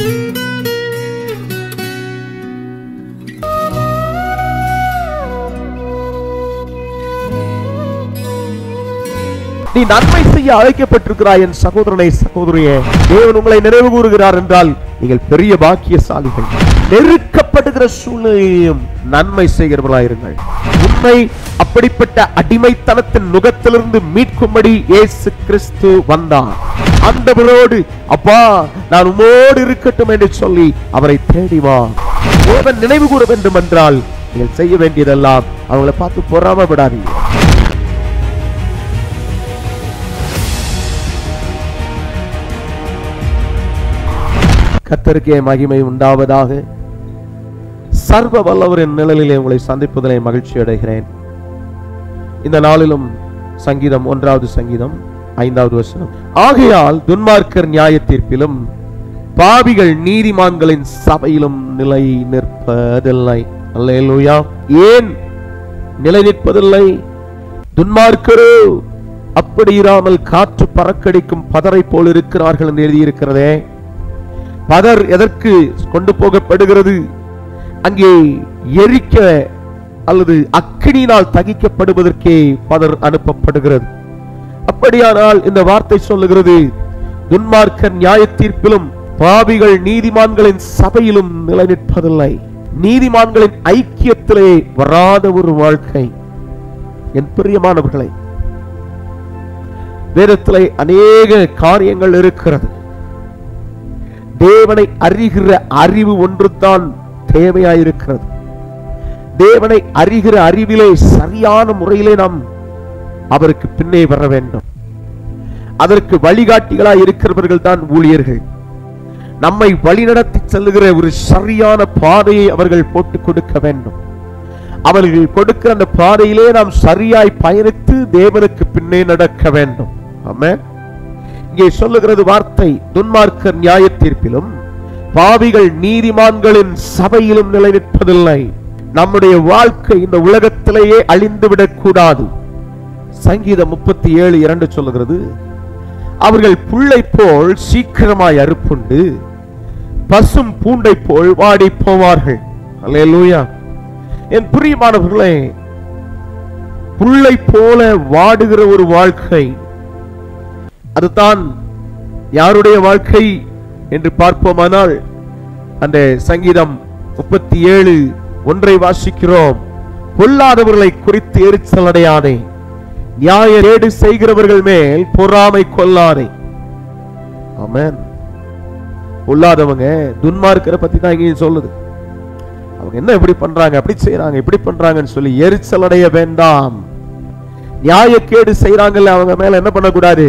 நீ நன்மை செய்ய அழைக்கப்பட்டிருக்கிறாய் என் சகோதரனை சகோதரியே தேவன் உங்களை நினைவு கூறுகிறார் என்றால் நீங்கள் பெரிய பாக்கியசாலிகள் நெருக்கப்படுகிற சூழ்நிலையும் நன்மை செய்கிறவர்களாயிருங்கள் உண்மை அப்படிப்பட்ட அடிமைத்தனத்தின் நுகத்திலிருந்து மீட்கும்படி இயேசு கிறிஸ்து வந்தார் ஆண்டவரோடு அப்பா நான் உமோடு இருக்கட்டும் என்று சொல்லி அவரை தேடி வா தேவன் நினைவு கூற வேண்டும் என்றால் நீங்கள் செய்ய வேண்டியதெல்லாம் அவங்களை பார்த்து பொறாம விடாதீங்க கத்தருக்கே மகிமை உண்டாவதாக சர்வ வல்லவரின் நிழலிலே உங்களை சந்திப்பதிலே மகிழ்ச்சி அடைகிறேன் இந்த நாளிலும் சங்கீதம் ஒன்றாவது சங்கீதம் ஐந்தாவது வசனம் ஆகையால் துன்மார்க்கர் நியாய தீர்ப்பிலும் பாவிகள் நீதிமான்களின் சபையிலும் நிலை நிற்பதில்லை அல்லேலூயா ஏன் நிலை நிற்பதில்லை துன்மார்க்கரோ அப்படி இராமல் காற்று பறக்கடிக்கும் பதரை போல் இருக்கிறார்கள் என்று எழுதியிருக்கிறதே பதர் எதற்கு கொண்டு போகப்படுகிறது அங்கே எரிக்க அல்லது அக்கினியினால் தகிக்கப்படுவதற்கே பதர் அனுப்பப்படுகிறது அப்படியானால் இந்த வார்த்தை சொல்லுகிறது துன்மார்க்கர் நியாய தீர்ப்பிலும் பாவிகள் நீதிமான்களின் சபையிலும் நிலை நிற்பதில்லை நீதிமான்களின் ஐக்கியத்திலே வராத ஒரு வாழ்க்கை என் பிரியமானவர்களை வேதத்திலே அநேக காரியங்கள் இருக்கிறது தேவனை அறிகிற அறிவு ஒன்றுதான் தேவையாயிருக்கிறது தேவனை அறிகிற அறிவிலே சரியான முறையிலே நாம் அவருக்கு பின்னே வர வேண்டும் அதற்கு வழிகாட்டிகளாய் இருக்கிறவர்கள் தான் ஊழியர்கள் நம்மை வழிநடத்தி செல்லுகிற ஒரு சரியான பாதையை அவர்கள் போட்டுக் கொடுக்க வேண்டும் அவர்கள் கொடுக்கிற அந்த பாதையிலே நாம் சரியாய் பயணித்து தேவனுக்கு பின்னே நடக்க வேண்டும் ஆமென் இங்கே சொல்லுகிறது வார்த்தை துன்மார்க்கர் நியாய தீர்ப்பிலும் பாவிகள் நீதிமான்களின் சபையிலும் நிலை நிற்பதில்லை நம்முடைய வாழ்க்கை இந்த உலகத்திலேயே அழிந்துவிடக் கூடாது சங்கீதம் முப்பத்தி ஏழு இரண்டு சொல்லுகிறது அவர்கள் புள்ளை போல் சீக்கிரமாய் அறுப்புண்டு பசும் பூண்டை போல் வாடி போவார்கள் அல்லேலூயா என் பிரியமானவர்களே புள்ளை போல வாடுகிற ஒரு வாழ்க்கை அதுதான் யாருடைய வாழ்க்கை என்று பார்ப்போமானால் அந்த சங்கீதம் முப்பத்தி ஏழு ஒன்றை வாசிக்கிறோம் பொல்லாதவர்களை குறித்து எரிச்சல் அடையாதே நியாய ஏடு செய்கிறவர்கள் மேல் பொறாமை கொள்ளாதே ஆமென் பொல்லாதவங்க துன்மார்க்கரை பத்தி தான் இங்கேயும் சொல்லுது அவங்க என்ன இப்படி பண்றாங்க அப்படி செய்யறாங்க இப்படி பண்றாங்கன்னு சொல்லி எரிச்சல் அடைய வேண்டாம் நியாயக்கேடு செய்யறாங்கல்ல அவங்க மேல என்ன பண்ணக்கூடாது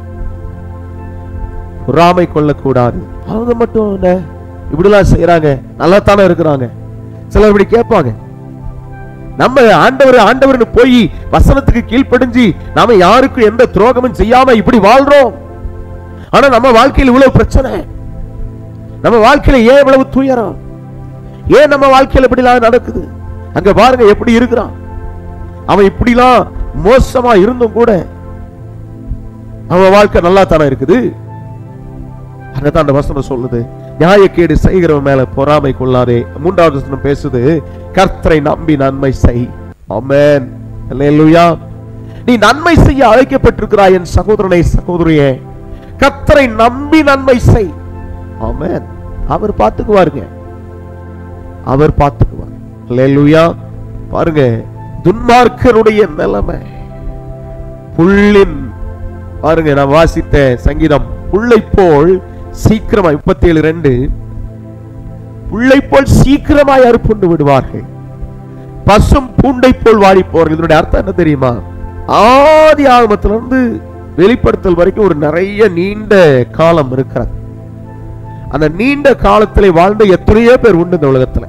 பொறாமை கொள்ளக்கூடாது அவங்க மட்டும் என்ன இப்படிலாம் செய்யறாங்க நல்லா தானே இருக்கிறாங்க சிலர் இப்படி கேட்பாங்க நம்ம ஆண்டவர் ஆண்டவர்னு போய் வசனத்துக்கு கீழ்ப்படிஞ்சு நாம யாருக்கும் எந்த துரோகமும் செய்யாம இப்படி வாழ்றோம் ஆனா நம்ம வாழ்க்கையில் இவ்வளவு பிரச்சனை நம்ம வாழ்க்கையில ஏன் இவ்வளவு துயரம் ஏன் நம்ம வாழ்க்கையில இப்படிலாம் நடக்குது அங்க பாருங்க எப்படி இருக்கிறான் அவன் இப்படிலாம் மோசமா இருந்தும் கூட அவன் வாழ்க்கை நல்லா தானே இருக்குது அதான் அந்த வசனம் சொல்லுது நியாயக்கேடு செய்கிறவன் மேல பொறாமை கொள்ளாதே மூன்றாவது வசனம் பேசுது கர்த்தரை நம்பி நன்மை செய் ஆமென் அல்லேலூயா நீ நன்மை செய்ய அழைக்கப்பட்டிருக்கிறாய் என் சகோதரனை சகோதரியே கர்த்தரை நம்பி நன்மை செய் ஆமென் அவர் பார்த்துக்குவாருங்க அவர் பார்த்துக்குவார் அல்லேலூயா பாருங்க துன்மார்க்கருடைய நிலைமை புல்லின் பாருங்க நான் வாசித்த சங்கீதம் புல்லை போல் சீக்கிரமாய் முப்பத்தி ஏழு ரெண்டு புல்லை போல் சீக்கிரமாய் அறுப்புண்டு விடுவார்கள் பசும் பூண்டை போல் வாடி போவார்கள் இதனுடைய அர்த்தம் என்ன தெரியுமா ஆதி ஆகமத்திலிருந்து வெளிப்படுத்தல் வரைக்கும் ஒரு நிறைய நீண்ட காலம் இருக்கிறது அந்த நீண்ட காலத்திலே வாழ்ந்த எத்தனையோ பேர் உண்டு இந்த உலகத்துல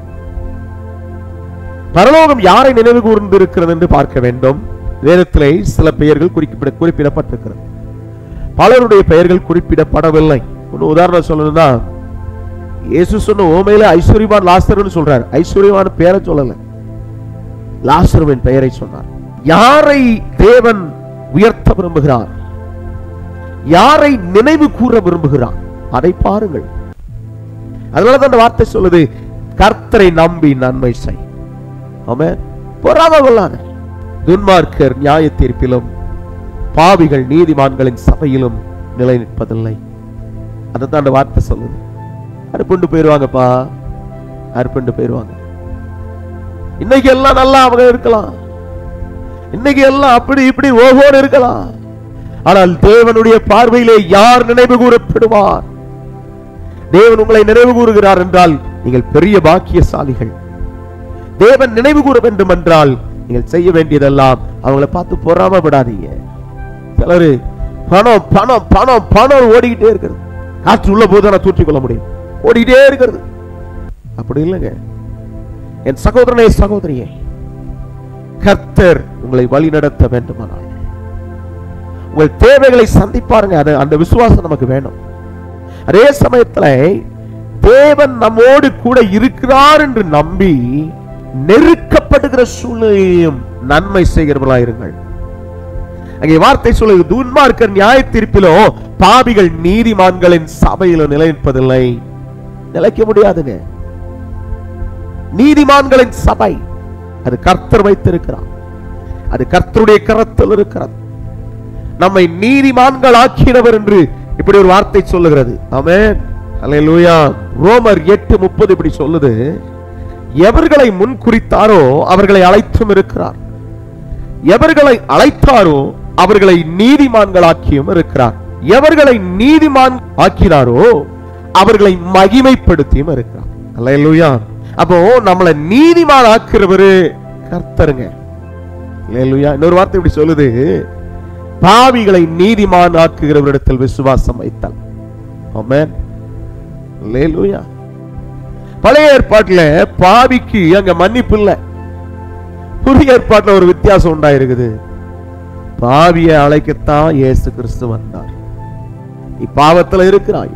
பரலோகம் யாரை நினைவு கூர்ந்து இருக்கிறது என்று பார்க்க வேண்டும் வேதத்திலே சில பெயர்கள் குறிப்பிட குறிப்பிடப்பட்டிருக்கிறது பலருடைய பெயர்கள் குறிப்பிடப்படவில்லை ஒரு உதாரணம் சொல்லணும்னா இயேசு சொன்ன ஓமையில ஐஸ்வர்யவான் லாசர்னு சொல்றார் ஐஸ்வர்யவான் பெயரை சொல்லல லாசருவின் பெயரை சொன்னார் யாரை தேவன் உயர்த்த விரும்புகிறார் யாரை நினைவு கூற விரும்புகிறார் அதை பாருங்கள் அதனால தான் அந்த வார்த்தை சொல்லுது கர்த்தரை நம்பி நன்மை செய் ஆமென் பொறாம கொள்ளாத துன்மார்க்கர் நியாய தீர்ப்பிலும் பாவிகள் நீதிமான்களின் சபையிலும் நிலை நிற்பதில்லை அதைத்தான் அந்த வார்த்தை சொல்லுது அறுப்புண்டு போயிருவாங்கப்பா அறுப்புண்டு போயிருவாங்க இன்னைக்கு எல்லாம் நல்லா அவங்க இருக்கலாம் இன்னைக்கு எல்லாம் அப்படி இப்படி ஓஹோன்னு இருக்கலாம் ஆனால் தேவனுடைய பார்வையிலே யார் நினைவு கூறப்படுவார் தேவன் உங்களை நினைவு கூறுகிறார் என்றால் நீங்கள் பெரிய பாக்கியசாலிகள் தேவன் நினைவு கூற வேண்டும் என்றால் நீங்கள் செய்ய வேண்டியதெல்லாம் அவங்கள பார்த்து பொறாமப்படாதீங்க சிலரு பணம் பணம் பணம் பணம் ஓடிக்கிட்டே இருக்கிறது காற்று உள்ள போது நான் தூற்றிக் கொள்ள முடியும் ஓடிக்கிட்டே இருக்கிறது அப்படி இல்லைங்க என் சகோதரனே சகோதரியே கர்த்தர் உங்களை வழி நடத்த வேண்டுமானால் உங்கள் தேவைகளை சந்திப்பாருங்க அது அந்த விசுவாசம் நமக்கு வேணும் அதே சமயத்துல தேவன் நம்மோடு கூட இருக்கிறார் என்று நம்பி நெருக்கப்படுகிற சூழ்நிலையும் நன்மை செய்கிறவர்களா இருங்கள் அங்கே வார்த்தை சொல்லுது துன்மார்க்கர் நியாய தீர்ப்பிலோ பாவிகள் நீதிமான்களின் சபையிலோ நிலைப்பதில்லை நிலைக்க முடியாதுங்க நீதிமான்களின் சபை அது கர்த்தர் வைத்திருக்கிறார் அது கர்த்தருடைய கரத்தில் இருக்கிறது நம்மை நீதிமான்கள் ஆக்கினவர் என்று இப்படி ஒரு வார்த்தை சொல்லுகிறது ஆமென் அல்லேலூயா ரோமர் எட்டு முப்பது இப்படி சொல்லுது எவர்களை முன் குறித்தாரோ அவர்களை அழைத்தும் இருக்கிறார் எவர்களை அழைத்தாரோ அவர்களை நீதிமான்களாக்கியும் இருக்கிறார் எவர்களை நீதிமான் ஆக்கினாரோ அவர்களை மகிமைப்படுத்தியும் இருக்கிறார் அல்லேலூயா அப்போ நம்மளை நீதிமான் ஆக்குறவரு கர்த்தருங்க அல்லேலூயா இன்னொரு வார்த்தை இப்படி சொல்லுது பாவிகளை நீதிமான் ஆக்குகிறவரிடத்தில் விசுவாசம் வைத்தால் ஆமென் அல்லேலூயா பழைய ஏற்பாட்டுல பாவிக்கு அங்க மன்னிப்பு இல்ல புதிய ஏற்பாட்டுல ஒரு வித்தியாசம் உண்டாயிருக்குது பாவியை அழைக்கத்தான் இயேசு கிறிஸ்து வந்தார் நீ பாவத்துல இருக்கிறாயோ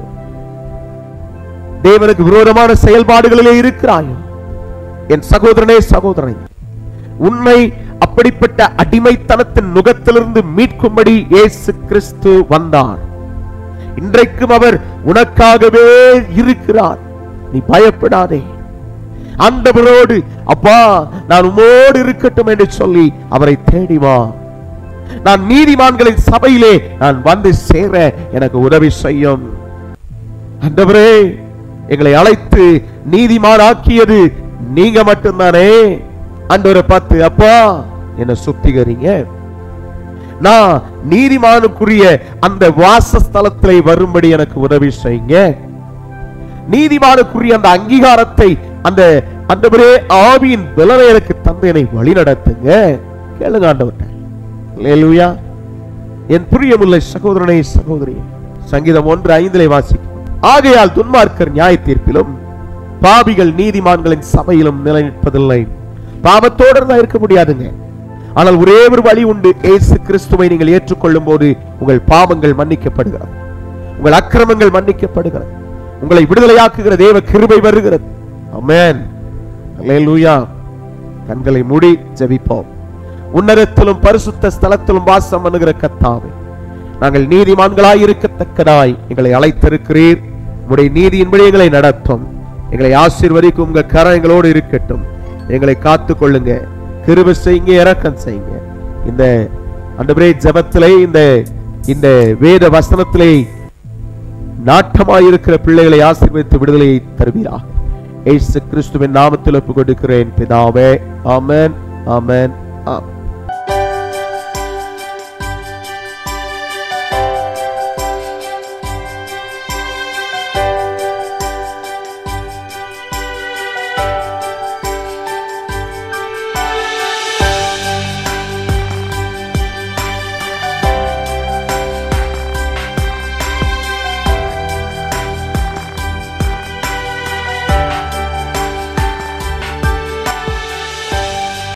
தேவனுக்கு விரோதமான செயல்பாடுகளிலே இருக்கிறாயோ என் சகோதரனே சகோதரனை உன்னை அப்படிப்பட்ட அடிமைத்தனத்தின் நுகத்திலிருந்து மீட்கும்படி இயேசு கிறிஸ்து வந்தார் இன்றைக்கும் அவர் உனக்காகவே இருக்கிறார் நீ பயப்படாதே ஆண்டவரோடு அப்பா நான் உமோடு இருக்கட்டும் என்று சொல்லி அவரை தேடி வா நான் நீதிமான்களின் சபையிலே நான் வந்து சேர எனக்கு உதவி செய்யும் ஆண்டவரே எங்களை அழைத்து நீதிமான் ஆக்கியது நீங்க மட்டும்தானே ஆண்டவரை பார்த்து அப்பா என்ன சுத்திகரிங்க நான் நீதிமானுக்குரிய அந்த வாசஸ்தலத்திலே வரும்படி எனக்கு உதவி செய்யுங்க நீதிமானுக்குரிய அந்த அங்கீகாரத்தை அந்த அந்தவரே ஆவியின் பலனை எனக்கு தந்து என்னை வழி நடத்துங்க கேளுங்க ஆண்டவர்கிட்ட அல்லேலூயா என் பிரியமுள்ள சகோதரனே சகோதரி சங்கீதம் ஒன்று ஐந்திலே வாசிக்கும் ஆகையால் துன்மார்க்கர் நியாய தீர்ப்பிலும் பாவிகள் நீதிமான்களின் சபையிலும் நிலை நிற்பதில்லை பாவத்தோடு தான் இருக்க முடியாதுங்க ஆனால் ஒரே ஒரு வழி உண்டு இயேசு கிறிஸ்துவை நீங்கள் ஏற்றுக்கொள்ளும் போது உங்கள் பாவங்கள் மன்னிக்கப்படுகிறது உங்கள் அக்கிரமங்கள் மன்னிக்கப்படுகிறது உங்களை விடுதலையாக்குகிற தேவ கிருபை வருகிறது ஆமென் அல்லேலூயா கண்களை மூடி ஜெபிப்போம் உன்னதத்திலும் பரிசுத்த ஸ்தலத்திலும் வாசம் பண்ணுகிற கத்தாவே நாங்கள் நீதிமான்களாய் இருக்கத்தக்கதாய் எங்களை அழைத்திருக்கிறீர் உடைய நீதியின்படி எங்களை நடத்தும் எங்களை ஆசீர்வதிக்கும் உங்க கரம் எங்களோடு இருக்கட்டும் எங்களை காத்து கொள்ளுங்க கிருபை செய்யுங்க இறக்கம் செய்யுங்க இந்த அண்டபரே ஜபத்திலே இந்த இந்த வேத வசனத்திலே நாட்டமாயிருக்கிற பிள்ளைகளை ஆசீர்வதித்து விடுதலையை தருவீராக இயேசு கிறிஸ்துவின் நாமத்தில் ஒப்புக் கொடுக்கிறேன் பிதாவே ஆமென் ஆமென்